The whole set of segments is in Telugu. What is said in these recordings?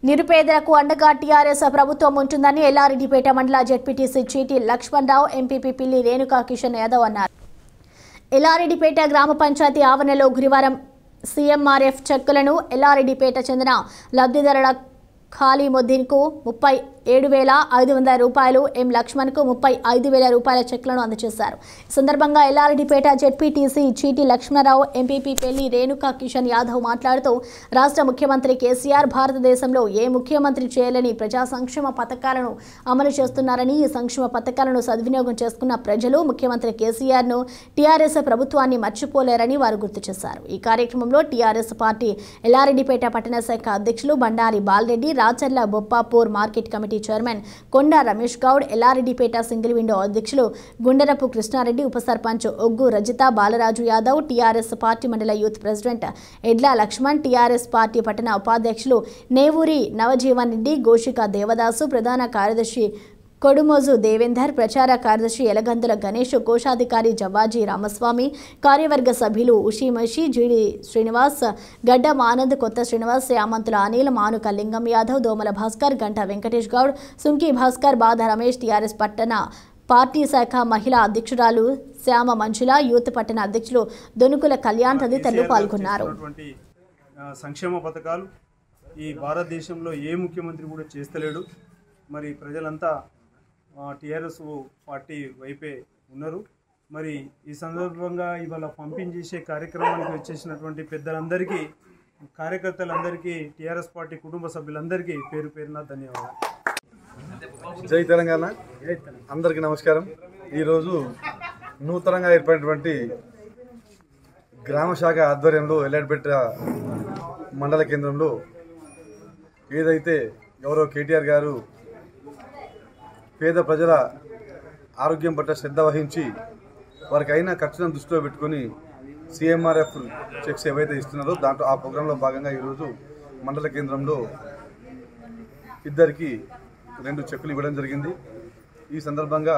నిరుపేదలకు అండగా టీఆర్ఎస్ ప్రభుత్వం ఉంటుందని ఎల్లారెడ్డిపేట మండల జెడ్పీటీసీ చీటి లక్ష్మణరావు ఎంపీపీ పిల్లి రేణుకా కిషన్ యాదవ్ అన్నారు ఎల్లారెడ్డిపేట గ్రామ పంచాయతీ ఆవరణలో గురువారం సీఎంఆర్ఎఫ్ చెక్కులను ఎల్లారెడ్డిపేట చెందిన లబ్ధిదారుల ఖాళీ ముద్దీన్కు ముప్పై ఏడు వేల ఐదు వందల రూపాయలు ఎం లక్ష్మణ్కు ముప్పై ఐదు వేల రూపాయల చెక్లను అందజేశారు ఈ సందర్భంగా ఎల్లారెడ్డిపేట జెడ్పీటీసీ చీటి లక్ష్మణరావు ఎంపీపీ పెళ్లి రేణుకా కిషన్ యాదవ్ మాట్లాడుతూ రాష్ట్ర ముఖ్యమంత్రి కేసీఆర్ భారతదేశంలో ఏ ముఖ్యమంత్రి చేయలేని ప్రజా సంక్షేమ పథకాలను అమలు చేస్తున్నారని ఈ సంక్షేమ పథకాలను సద్వినియోగం చేసుకున్న ప్రజలు ముఖ్యమంత్రి కేసీఆర్ను టీఆర్ఎస్ ప్రభుత్వాన్ని మర్చిపోలేరని వారు గుర్తు చేశారు ఈ కార్యక్రమంలో టీఆర్ఎస్ పార్టీ ఎల్లారెడ్డిపేట పట్టణ శాఖ అధ్యక్షులు Bandari Balareddy Racharla Boppapur market committee chairman Konda Ramesh Goud Yellareddypet single window అధ్యక్షులు గుండెరపు కృష్ణారెడ్డి ఉప సర్పంచ్ ఒగ్గు రజిత బాలరాజు యాదవ్ టీఆర్ఎస్ పార్టీ మండల youth president Edla Laxman TRS party పట్టణ ఉపాధ్యక్షులు నేవూరి నవజీవన్ రెడ్డి గోషిక దేవదాసు ప్రధాన కార్యదర్శి కొడుమోజు దేవేందర్ ప్రచార కార్యదర్శి ఎలగందుల గణేష్ కోశాధికారి జవాజీ రామస్వామి కార్యవర్గ సభ్యులు ఉషిమషి జీడి శ్రీనివాస్ గడ్డం ఆనంద్ కొత్త శ్రీనివాస్ యామంతుల అనిల్ మానుక లింగం యాదవ్ దోమల భాస్కర్ గంట వెంకటేష్ గౌడ్ సుంకి భాస్కర్ బాధ రమేష్ టీఆర్ఎస్ పట్టణ పార్టీ శాఖ మహిళా అధ్యక్షురాలు శ్యామ మంజుల యూత్ పట్టణ అధ్యక్షులు దొనుకుల కళ్యాణ్ తదితరులు పాల్గొన్నారు చేస్తున్నటువంటి, ఆ, సంక్షేమ పథకాలు ఈ భారతదేశంలో ఏ ముఖ్యమంత్రి కూడా చేస్తలేడు మరి ప్రజలంతా టీఆర్ఎస్ పార్టీ వైపే ఉన్నారు మరి ఈ సందర్భంగా ఇవాళ పంపిణీ చేసే కార్యక్రమానికి వచ్చేసినటువంటి పెద్దలందరికీ కార్యకర్తలందరికీ టీఆర్ఎస్ పార్టీ కుటుంబ సభ్యులందరికీ పేరు పేరున ధన్యవాదాలు జై తెలంగాణ అందరికీ నమస్కారం ఈరోజు నూతనంగా ఏర్పడినటువంటి గ్రామ శాఖ ఆధ్వర్యంలో ఎల్లాడిపేట మండల కేంద్రంలో ఏదైతే గౌరవ కేటీఆర్ గారు పేద ప్రజల ఆరోగ్యం పట్ల శ్రద్ధ వహించి వారికి అయిన ఖర్చులను దృష్టిలో పెట్టుకొని సిఎంఆర్ఎఫ్ చెక్స్ ఏవైతే ఇస్తున్నారో దాంట్లో ఆ ప్రోగ్రాంలో భాగంగా ఈరోజు మండల కేంద్రంలో ఇద్దరికి రెండు చెక్కులు ఇవ్వడం జరిగింది ఈ సందర్భంగా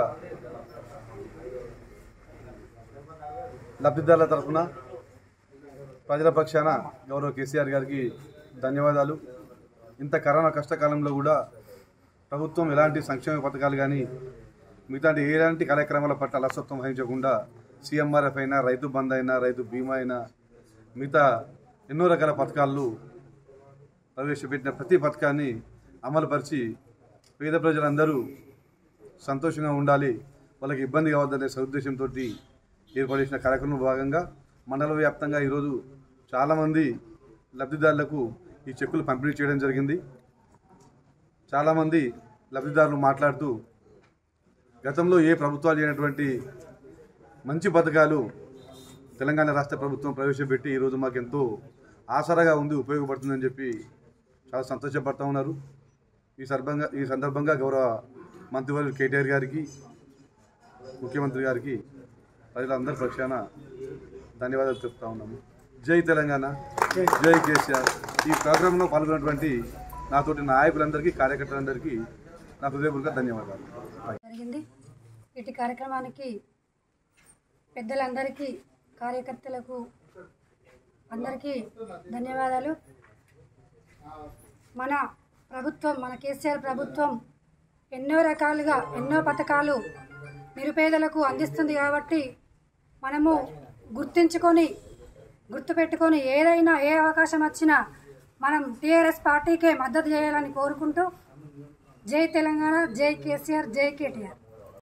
లబ్ధిదారుల తరఫున ప్రజల పక్షాన గౌరవ కేసీఆర్ గారికి ధన్యవాదాలు ఇంత కరోనా కష్టకాలంలో కూడా ప్రభుత్వం ఎలాంటి సంక్షేమ పథకాలు కానీ మిగతా ఎలాంటి కార్యక్రమాల పట్ల అలసత్వం వహించకుండా సీఎంఆర్ఎఫ్ అయినా రైతు బంద్ అయినా రైతు బీమా అయినా మిగతా ఎన్నో రకాల పథకాలు ప్రవేశపెట్టిన ప్రతి పథకాన్ని అమలుపరిచి పేద ప్రజలందరూ సంతోషంగా ఉండాలి వాళ్ళకి ఇబ్బంది కావద్దనే సదుద్దేశంతో ఏర్పాటు చేసిన కార్యక్రమంలో భాగంగా మండల వ్యాప్తంగా ఈరోజు చాలామంది లబ్ధిదారులకు ఈ చెక్కులు పంపిణీ చేయడం జరిగింది చాలామంది లబ్ధిదారులు మాట్లాడుతూ గతంలో ఏ ప్రభుత్వాలు చేయనటువంటి మంచి పథకాలు తెలంగాణ రాష్ట్ర ప్రభుత్వం ప్రవేశపెట్టి ఈరోజు మాకు ఎంతో ఆసరాగా ఉంది ఉపయోగపడుతుందని చెప్పి చాలా సంతోషపడతా ఉన్నారు ఈ సందర్భంగా ఈ సందర్భంగా గౌరవ మంత్రివర్యులు కేటీఆర్ గారికి ముఖ్యమంత్రి గారికి ప్రజలందరి పక్షాన ధన్యవాదాలు చెప్తా ఉన్నాము జై తెలంగాణ జై కేసీఆర్ ఈ ప్రోగ్రాంలో పాల్గొన్నటువంటి నాతోటి నాయకులందరికీ కార్యకర్తలందరికీ నా హృదయపూర్వక ధన్యవాదాలు జరిగింది ఇటు కార్యక్రమానికి పెద్దలందరికీ కార్యకర్తలకు అందరికీ ధన్యవాదాలు మన ప్రభుత్వం మన కేసీఆర్ ప్రభుత్వం ఎన్నో రకాలుగా ఎన్నో పథకాలు నిరుపేదలకు అందిస్తుంది కాబట్టి మనము గుర్తించుకొని గుర్తుపెట్టుకొని ఏదైనా ఏ అవకాశం వచ్చినా మనం టీఆర్ఎస్ పార్టీకే మద్దతు చేయాలని కోరుకుంటూ జై తెలంగాణ జై కేసీఆర్ జై కేటీఆర్